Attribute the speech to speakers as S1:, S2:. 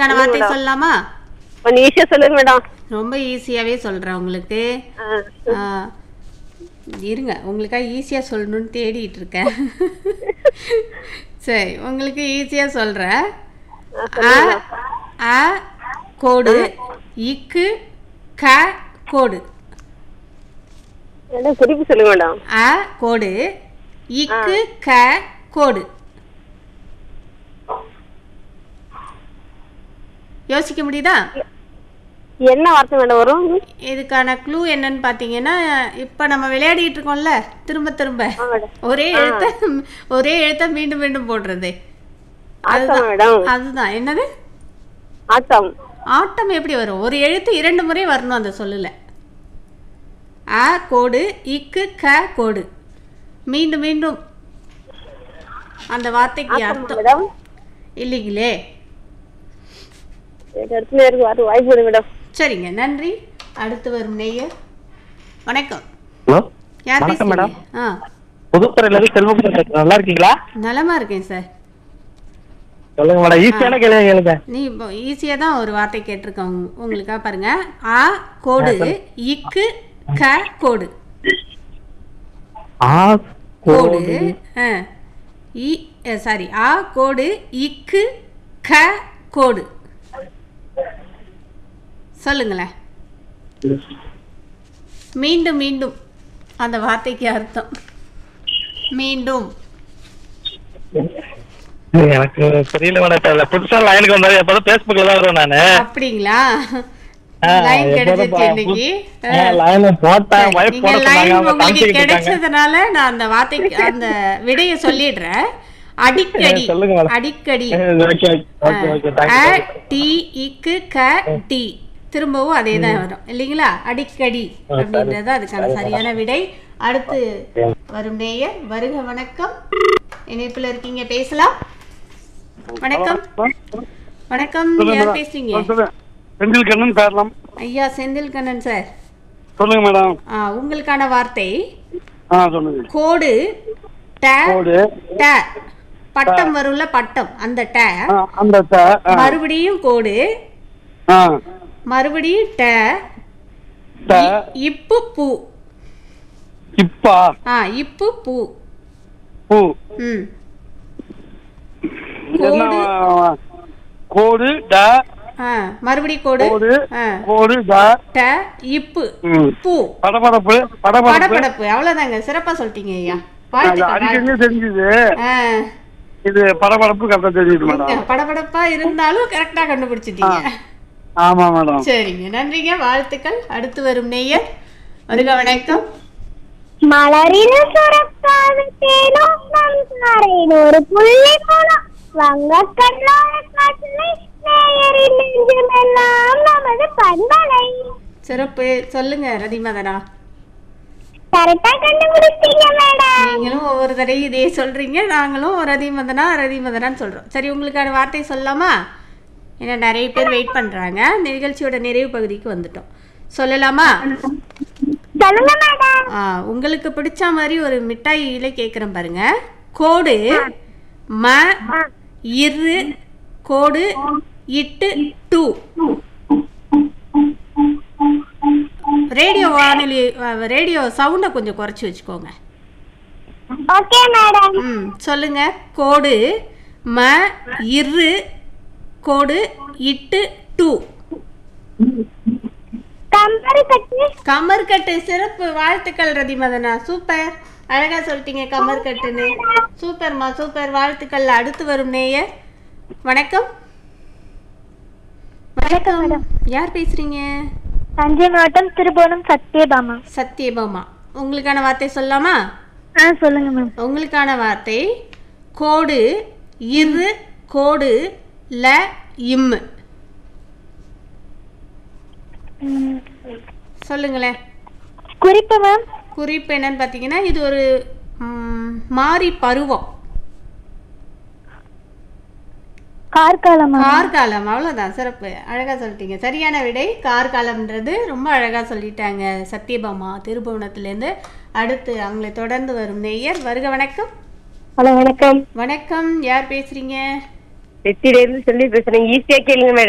S1: உங்களுக்கான வார்த்தை சொல்லலாமா
S2: கொஞ்சம் ஈஸியா சொல்லுங்க மேடம்
S1: ரொம்ப ஈஸியாவே சொல்றேன் உங்களுக்கு
S2: ஆ,
S1: ஆ, இருங்க உங்களுக்காக ஈஸியாக சொல்லணும்னு தேடிட்டு இருக்கேன் சரி உங்களுக்கு ஈஸியாக சொல்கிறேன் அ அ கோடு இக்கு க கோடு
S2: மேடம் குறிப்பு சொல்லுங்க மேடம்
S1: அ கோடு இக்கு க கோடு யோசிக்க முடியுதா
S2: என்ன வார்த்தை மேடம் வரும்
S1: இதுக்கான க்ளூ என்னன்னு பார்த்தீங்கன்னா இப்போ நம்ம விளையாடிட்டு இருக்கோம்ல திரும்ப திரும்ப
S2: ஆ, மேடம்
S1: ஒரே எழுத்த ஒரே எழுத்த மீண்டும் மீண்டும் போடுறது
S2: ஆட்டம் மேடம்
S1: அதுதான் என்னது
S2: ஆட்டம்
S1: ஆட்டம் எப்படி வரும் ஒரு எழுத்து இரண்டு முறை வரணும் அந்த சொல்லல அ கோடு இக்கு க கோடு மீண்டும் மீண்டும் அந்த வார்த்தைக்கு
S2: ஆட்டமா
S1: அர்த்தம்
S2: மேடம்
S1: இல்லைங்களே
S2: எனக்கு அடுத்த நேருக்கு வர வாய்ப்பு கொடுங்க மேடம்
S1: சரிங்க நன்றி அடுத்து வரும் நேயர் வணக்கம்
S3: ஹலோ
S1: யார்
S3: வணக்கம்
S1: பேசுறீங்க
S3: மேடம்.
S1: ஆ
S3: புதுத்துறையில இருந்து செல்வகுமார் பேசுறேன். நல்லா இருக்கீங்களா
S1: நலமா இருக்கேன் சார்
S3: சொல்லுங்க மேடம் ஈஸியான கேள்வி கேளுங்க
S1: நீ இப்போ ஈஸியாக தான் ஒரு வார்த்தை கேட்டிருக்கேன் உங்க- உங்களுக்காக பாருங்க ஆ கோடு இக்கு க கோடு
S3: ஆ
S1: கோடு
S3: கோடு
S1: ஆ இ சாரி ஆ கோடு இக்கு க கோடு சொல்லுங்களேன் மீண்டும் மீண்டும் அந்த வார்த்தைக்கு அர்த்தம் மீண்டும்
S3: எனக்கு தெரியல மேடம் தெரியல புதுசா லைனுக்கு வந்தாரு எப்போதும் பேஸ்புக்ல தான் வருவேன் நானு
S1: அப்படிங்களா லைன் கிடைச்சிருச்சு இன்னைக்கு ஆ.
S3: லைன் போட்டேன்
S1: சரி,
S3: வைப்
S1: நீங்க
S3: போட சொன்னாங்க
S1: line
S3: அவங்க
S1: உங்களுக்கு
S3: காமிச்சிட்டு இருக்காங்க
S1: கிடைச்சதுனால நான் அந்த வார்த்தைக்கு அந்த விடையை சொல்லிடுறேன் அடிக்கடி
S3: சொல்லுங்க மேடம்.
S1: அடிக்கடி
S3: ஓகே ஓகே ஓகே
S1: அ,
S3: தேங்க்யூ
S1: டி இக்கு க டி திரும்பவும் அதே தான் வரும் இல்லைங்களா அடிக்கடி அப்படின்றது அதுக்கான சரியான விடை அடுத்து வரும் நேயர் வருக வணக்கம் இணைப்புல இருக்கீங்க பேசலாம் வணக்கம் வணக்கம் யார் பேசுறீங்க
S4: செந்தில் கண்ணன் பேரலாம்
S1: ஐயா செந்தில் கண்ணன் சார்
S4: சொல்லுங்க மேடம்
S1: ஆ, உங்களுக்கான வார்த்தை
S4: ஆ சொல்லுங்க
S1: கோடு ட
S4: கோடு
S1: ட பட்டம் வரும்ல பட்டம் அந்த ட
S4: ஆ, அந்த த ஆ,
S1: மறுபடியும் கோடு
S4: ஆ
S1: மறுபடியும் ட
S4: த
S1: இ- இப்பு பூ
S4: இப்பா
S1: ஆ இப்பு பூ
S4: பூ
S1: ம்
S4: என்ன
S1: கோடு
S4: கோடு ட
S1: ஆ மறுபடியும் கோடு
S4: கோடு
S1: ஆ
S4: கோடு ட
S1: ட இப்பு
S4: ம்.
S1: பூ
S4: படபடப்பு படபடப்பு
S1: படபடப்பு அவ்வளவுதாங்க சிறப்பா சொல்லிட்டீங்க ஐயா
S4: அது
S1: வாழ்த்துக்கள்
S4: அடிக்கடி தெரிஞ்சுது
S1: ஆ,
S4: இது படபடப்பு கரெக்டா தெரியுது மேடம்
S1: நீங்க படபடப்பா இருந்தாலும் கரெக்டா கண்டுபிடிச்சிட்டீங்க
S4: ஆமா மேடம்
S1: சரிங்க நன்றிங்க வாழ்த்துக்கள் அடுத்து வரும் நேயர் வருக வணக்கம்
S5: மலரின சுரக்காது தேனும் நம் ஒரு புள்ளி போலாம் வங்க கண்ணோட காட்டினை நேயரின் நெஞ்சமெல்லாம் நமது பண்பலை
S1: சிறப்பு சொல்லுங்க ரதிமதனா
S5: கரெக்டா கண்டுபிடிச்சீங்க மேடம்
S1: நீங்களும் ஒவ்வொரு தடவையும் இதே சொல்றீங்க நாங்களும் ரதிமதனா ரதிமதனான்னு சொல்றோம் சரி உங்களுக்கான வார்த்தை சொல்லலாமா ஏன்னா நிறைய பேர் வெயிட் பண்றாங்க இந்த நிகழ்ச்சியோட நிறைவு பகுதிக்கு வந்துட்டோம் சொல்லலாமா
S5: சொல்லுங்க மேடம்
S1: ஆ, உங்களுக்கு பிடிச்ச மாதிரி ஒரு மிட்டாயில கேட்குறேன் பாருங்க கோடு ம இரு கோடு இட்டு டூ ரேடியோ வானொலி அஹ், ரேடியோ சவுண்டை கொஞ்சம் குறைச்சி வச்சுக்கோங்க
S5: ஓகே மேடம்
S1: ம் சொல்லுங்க கோடு ம இரு கோடு இட்டு டூ
S5: கம்பரு கட்டு
S1: கமர்கட்டு சிறப்பு வாழ்த்துக்கள் ரதிமதனா சூப்பர் அழகா சொல்லிட்டீங்க கமர்கட்டுன்னு சூப்பர்மா சூப்பர் வாழ்த்துக்கள் அடுத்து வரும் நேயர் வணக்கம் வணக்கம் யார் பேசுறீங்க
S5: தஞ்சை மாவட்டம் திருபுவனம் சத்யபாமா
S1: சத்யபாமா உங்களுக்கான வார்த்தை சொல்லலாமா
S5: ஆ சொல்லுங்க மேம்
S1: உங்களுக்கான வார்த்தை கோடு இரு கோடு ல இம் சொல்லுங்களேன்
S5: குறிப்பு மேம்
S1: குறிப்பு என்னன்னு பார்த்தீங்கன்னா இது ஒரு ம், மாறி பருவம்
S5: கார்காலமா
S1: கார்காலம் அவ்வளோதான் சிறப்பு அழகாக சொல்லிட்டீங்க சரியான விடை கார்காலம்ன்றது ரொம்ப அழகாக சொல்லிட்டாங்க சத்யபாமா திருபுவனத்துலேருந்து அடுத்து அவங்களை தொடர்ந்து வரும் நேயர் வருக வணக்கம்
S2: ஹலோ வணக்கம்
S1: வணக்கம் யார் பேசுறீங்க
S2: வெற்றியில இருந்து சொல்லி பேசுறேன் ஈஸியா கேளுங்க மேடம்